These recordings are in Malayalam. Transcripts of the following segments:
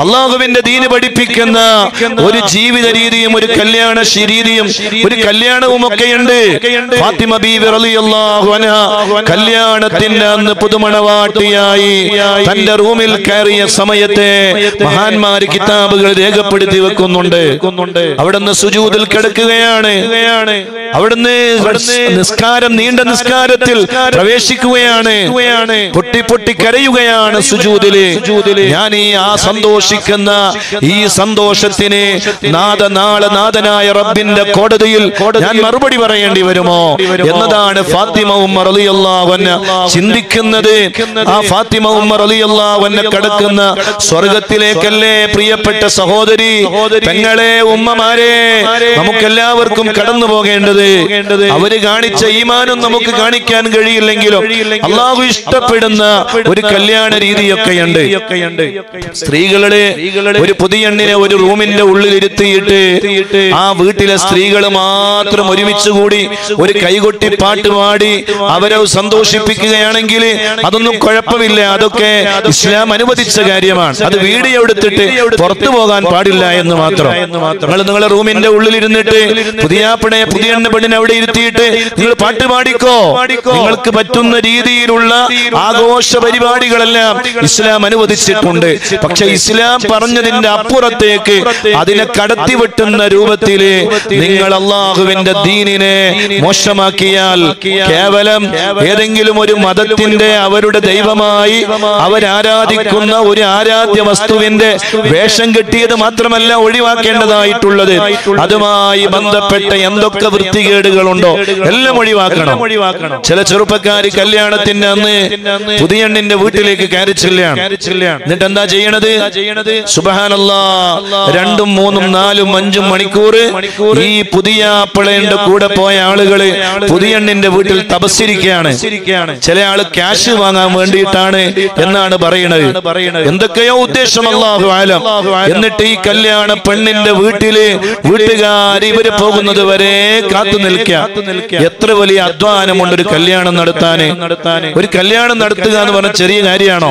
അള്ളാഹുവിന്റെ ദീന് പഠിപ്പിക്കുന്ന ഒരു ജീവിത രീതിയും ഒരു കല്യാണ ശി- രീതിയും ഒരു കല്യാണവും ഒക്കെയുണ്ട് ഫാത്തിമ ബീവി റളിയല്ലാഹു അൻഹ കല്യാണത്തിന്റെ അന്ന് പുതുമണവാട്ടിയായി തന്റെ റൂമിൽ കയറിയ സമയത്തെ മഹാന്മാര് കിതാബുകൾ രേഖപ്പെടുത്തി വെക്കുന്നുണ്ട് അവിടുന്ന് സുജൂദിൽ കിടക്കുകയാണ് അവിടുന്ന് നിസ്കാരം നീണ്ട നിസ്കാരത്തിൽ പ്രവേശിക്കുകയാണ് പൊട്ടി പൊട്ടി കരയുകയാണ് സുജൂദില് ഞാൻ ഈ ആ സന്തോഷിക്കുന്ന ഈ സന്തോഷത്തിന് നാദ നാളെ നാഥനായ റബ്ബിന്റെ കോടതിയിൽ ഞാൻ മറുപടി പറയേണ്ടി വരുമോ എന്നതാണ് ഫാത്തിമ ഉമ്മർ റളിയല്ലാഹുവന്ന ചിന്തിക്കുന്നത് ആ ഫാത്തിമ ഉമ്മർ റളിയല്ലാഹുവന്ന കടക്കുന്ന സ്വർഗത്തിലേക്കല്ലേ പ്രിയപ്പെട്ട സഹോദരി പെങ്ങളെ ഉമ്മമാരെ നമുക്കെല്ലാവർക്കും കടന്നു പോകേണ്ടത് അവര് കാണിച്ച ഈമാനും നമുക്ക് കാണിക്കാൻ കഴിയില്ലെങ്കിലും അള്ളാഹു ഇഷ്ടപ്പെടുന്ന ഒരു കല്യാണ രീതിയൊക്കെയുണ്ട് സ്ത്രീകളുടെ ഒരു പുതിയണ്ണിനെ ഒരു റൂമിന്റെ ഉള്ളിൽ ഇരുത്തിയിട്ട് ആ വീട്ടിലെ സ്ത്രീകൾ മാത്രം ഒരുമിച്ച് കൂടി ഒരു കൈകൊട്ടി പാട്ട് പാടി അവരെ സന്തോഷിപ്പിക്കുകയാണെങ്കിൽ അതൊന്നും കുഴപ്പമില്ല അതൊക്കെ ഇസ്ലാം അനുവദിച്ച കാര്യമാണ് അത് വീഡിയോ എടുത്തിട്ട് പുറത്തു പോകാൻ പാടില്ല എന്ന് മാത്രം നിങ്ങൾ നിങ്ങളെ റൂമിന്റെ ഉള്ളിൽ ഇരുന്നിട്ട് പുതിയാപ്പിണെ പുതിയ പെണ്ണിനെ അവിടെ ഇരുത്തിയിട്ട് നിങ്ങൾ പാട്ട് പാടിക്കോ നിങ്ങൾക്ക് പറ്റുന്ന രീതിയിലുള്ള ആഘോഷ പരിപാടികളെല്ലാം ഇസ്ലാം അനുവദിച്ചിട്ടുണ്ട് പക്ഷെ ഇസ്ലാം പറഞ്ഞതിന്റെ അപ്പുറത്തേക്ക് അതിനെ കടത്തിവെട്ടുന്ന രൂപത്തില് നിങ്ങൾ അള്ളാഹുവിന്റെ ദീനിനെ മോശമാക്കിയാൽ കേവലം ഏതെങ്കിലും ഒരു മതത്തിന്റെ അവരുടെ ദൈവമായി അവരാരാധിക്കുന്ന ഒരു ആരാധ്യ വസ്തുവിന്റെ വേഷം കെട്ടിയത് മാത്രമല്ല ഒഴിവാക്കേണ്ടതായിട്ടുള്ളത് അതുമായി ബന്ധപ്പെട്ട എന്തൊക്കെ വൃത്തികേടുകളുണ്ടോ എല്ലാം ഒഴിവാക്കണം ചില ചെറുപ്പക്കാര് കല്യാണത്തിന്റെ അന്ന് പുതിയണ്ണിന്റെ വീട്ടിലേക്ക് കയറി ചെല്ലുകയാണ് എന്നിട്ട് എന്താ ചെയ്യണത് സുബഹാനല്ലാ രണ്ടും മൂന്നും നാലും അഞ്ചും മണിക്കൂർ ഈ പുതിയ പിളയുടെ കൂടെ പോയ ആളുകള് പുതിയണ്ണിന്റെ വീട്ടിൽ തപസ്സിരിക്കുകയാണ് ചില ആള് ക്യാഷ് വാങ്ങാൻ വേണ്ടിയിട്ടാണ് എന്നാണ് പറയുന്നത് എന്തൊക്കെയോ ഉദ്ദേശം അള്ളാഹു ആലം എന്നിട്ട് ഈ കല്യാണ പെണ്ണിന്റെ വീട്ടില് വീട്ടുകാർ ഇവര് പോകുന്നത് വരെ കാത്തു നിൽക്കുക എത്ര വലിയ അധ്വാനമുണ്ട് ഒരു കല്യാണം നടത്താന് ഒരു കല്യാണം നടത്തുക എന്ന് പറഞ്ഞ ചെറിയ കാര്യമാണോ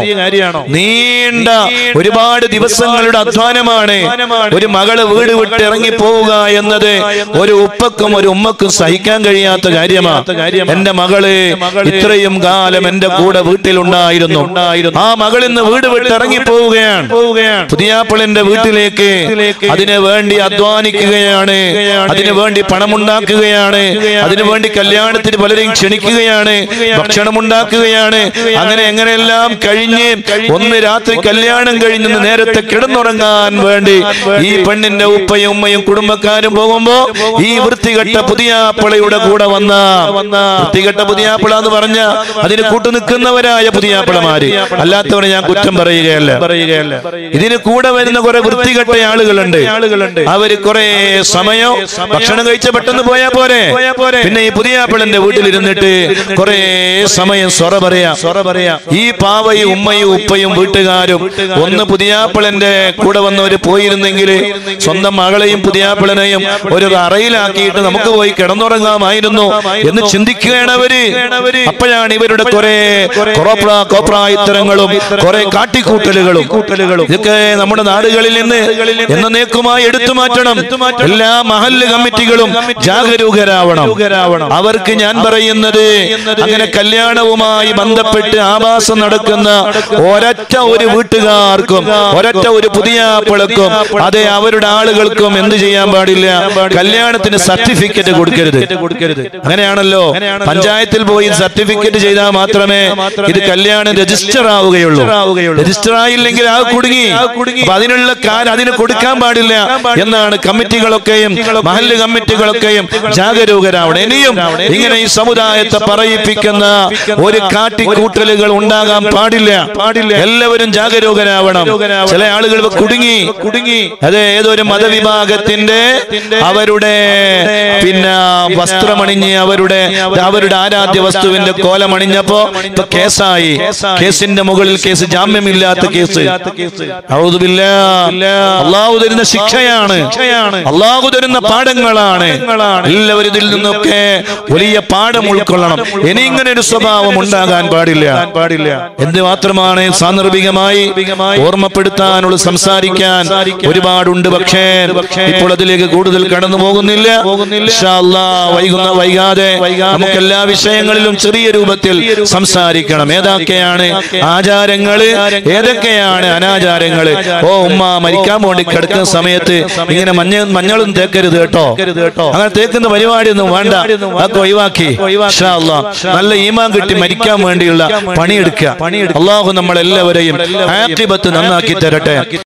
നീണ്ട ഒരുപാട് ദിവസങ്ങളുടെ അധ്വാനമാണ് ഒരു മകള് വീട് വിട്ട് ഇറങ്ങി പോവുക എന്നത് ഒരു ഉപ്പക്കും ഒരു ഉമ്മക്കും സഹിക്കാൻ കഴിയാത്ത കാര്യമാണ് എന്റെ മകള് ഇത്രയും കാലം എന്റെ കൂടെ വീട്ടിലുണ്ടായിരുന്നു ആ മകൾ ഇന്ന് വീട് വിട്ട് ഇറങ്ങി പോവുകയാണ് പുതിയാപ്പിളിന്റെ വീട്ടിലേക്ക് അതിനു വേണ്ടി അധ്വാനിക്കുകയാണ് അതിനു വേണ്ടി പണമുണ്ടാക്കുകയാണ് അതിനു വേണ്ടി കല്യാണത്തിന് പലരെയും ക്ഷണിക്കുകയാണ് ഭക്ഷണം ഉണ്ടാക്കുകയാണ് അങ്ങനെ എങ്ങനെയെല്ലാം കഴിഞ്ഞ് ഒന്ന് രാത്രി കല്യാണം കഴിഞ്ഞ് നേരത്തെ കിടന്നുറങ്ങാൻ വേണ്ടി ഈ പെണ്ണിന്റെ ഉപ്പയും ഉമ്മയും കുടുംബക്കാരും പോകുമ്പോ ഈ വൃത്തികെട്ട പുതിയാപ്പിളയുടെ കൂടെ വന്ന വൃത്തികെട്ട പുതിയാപ്പിള എന്ന് പറഞ്ഞ അതിന് കൂട്ടു നിൽക്കുന്നവരായ പുതിയാപ്പിളമാര് അല്ലാത്തവരെ ഞാൻ കുറ്റം പറയുകയല്ല പറയുകയല്ല ഇതിന് കൂടെ വരുന്ന കുറെ വൃത്തികെട്ട ആളുകളുണ്ട് അവര് കുറെ സമയം ഭക്ഷണം കഴിച്ച പെട്ടെന്ന് പോയാ പോരെ പിന്നെ ഈ പുതിയാപ്പിളന്റെ വീട്ടിലിരുന്നിട്ട് കുറെ സമയം സൊറ പറയാ സൊറ പറയാ ഈ പാവയും ഉമ്മയും ഉപ്പയും വീട്ടുകാരും ഒന്ന് പുതിയാപ്പിളന്റെ കൂടെ വന്നവര് പോയിരുന്നെങ്കിൽ സ്വന്തം മകളെയും പുതിയാപ്പിളനെയും ഒരു അറയിലാക്കിയിട്ട് നമുക്ക് പോയി കിടന്നുറങ്ങാമായിരുന്നു എന്ന് ചിന്തിക്കുകയാണ് അവര് അപ്പോഴാണ് ഇവരുടെ കുറെ കൊറോപ്ര കോപ്രായിത്തരങ്ങളും കുറെ കാട്ടിക്കൂട്ടലുകളും ഇതൊക്കെ നമ്മുടെ നാടുകളിൽ നിന്ന് എന്നേക്കുമായി എടുത്തു മാറ്റണം എല്ലാ മഹല്ല് കമ്മിറ്റികളും ജാഗരൂകരാവണം അവർക്ക് ഞാൻ പറയുന്നത് അങ്ങനെ കല്യാണവുമായി ബന്ധപ്പെട്ട് ആവാസം നടക്കുന്ന ഒരൊറ്റ ഒരു വീട്ടുകാർക്കും ഒരൊറ്റ ഒരു പുതിയ പിളക്കും അതെ അവരുടെ ആളുകൾക്കും എന്ത് ചെയ്യാൻ പാടില്ല കല്യാണത്തിന് സർട്ടിഫിക്കറ്റ് കൊടുക്കരുത് അങ്ങനെയാണല്ലോ പഞ്ചായത്തിൽ പോയി സർട്ടിഫിക്കറ്റ് ചെയ്താൽ മാത്രമേ ഇത് കല്യാണം രജിസ്റ്റർ ആവുകയുള്ളൂ രജിസ്റ്റർ ആയില്ലെങ്കിൽ ആ കുടുങ്ങി അപ്പൊ അതിനുള്ള കാര്യം അതിന് കൊടുക്കാൻ പാടില്ല എന്നാണ് കമ്മിറ്റികളൊക്കെയും മഹല്ല് കമ്മിറ്റികളൊക്കെയും ജാഗരൂകരാവണം ഇനിയും ഇങ്ങനെ ഈ സമുദായത്തെ പറയിപ്പിക്കുന്ന ഒരു കാട്ടിക്കൂട്ടലുകൾ ഉണ്ടാകാൻ പാടില്ല പാടില്ല എല്ലാവരും ജാഗരൂകരാവണം ചില ആളുകൾ ഇപ്പൊ കുടുങ്ങി കുടുങ്ങി അതെ ഏതൊരു മതവിഭാഗത്തിന്റെ അവരുടെ പിന്നെ വസ്ത്രമണിഞ്ഞ് അവരുടെ അവരുടെ ആരാധ്യ വസ്തുവിന്റെ കോലമണിഞ്ഞപ്പോ ഇപ്പൊ കേസായി കേസിന്റെ മുകളിൽ കേസ് ജാമ്യമില്ലാത്ത കേസ് ഔദുബില്ലാ. അള്ളാഹു തരുന്ന ശിക്ഷയാണ് അള്ളാഹു തരുന്ന പാഠങ്ങളാണ് എല്ലാവരും ഇതിൽ നിന്നൊക്കെ വലിയ പാഠം ഉൾക്കൊള്ളണം ഇനി ഇങ്ങനെ ഒരു സ്വഭാവം ഉണ്ടാകാൻ പാടില്ല പാടില്ല എന്ത് മാത്രമാണ് സാന്ദർഭികമായി ഓർമ്മപ്പെടുത്താൻ ഓർമ്മപ്പെടുത്താനുള്ള സംസാരിക്കാൻ ഒരുപാടുണ്ട് പക്ഷേ ഇപ്പോൾ അതിലേക്ക് കൂടുതൽ കടന്നു പോകുന്നില്ല ഇൻഷാ അല്ലാ, വൈകുന്ന വൈകാതെ നമുക്ക് എല്ലാ വിഷയങ്ങളിലും ചെറിയ രൂപത്തിൽ സംസാരിക്കണം ഏതൊക്കെയാണ് ആചാരങ്ങള് ഏതൊക്കെയാണ് അനാചാരങ്ങള് ഓ ഉമ്മ മരിക്കാൻ വേണ്ടി കിടക്കുന്ന സമയത്ത് ഇങ്ങനെ മഞ്ഞ മഞ്ഞളും തേക്കരുത് കേട്ടോ അങ്ങനെ തേക്കുന്ന പരിപാടിയൊന്നും വേണ്ട അതൊക്കെ ഒഴിവാക്കി ഇൻഷാ അല്ലാ, നല്ല ഈമാൻ കിട്ടി മരിക്കാൻ വേണ്ടിയുള്ള പണിയെടുക്കുക അള്ളാഹു നമ്മളെല്ലാവരെയും ആക്കിബത്ത് നന്നാക്കി തരട്ടെ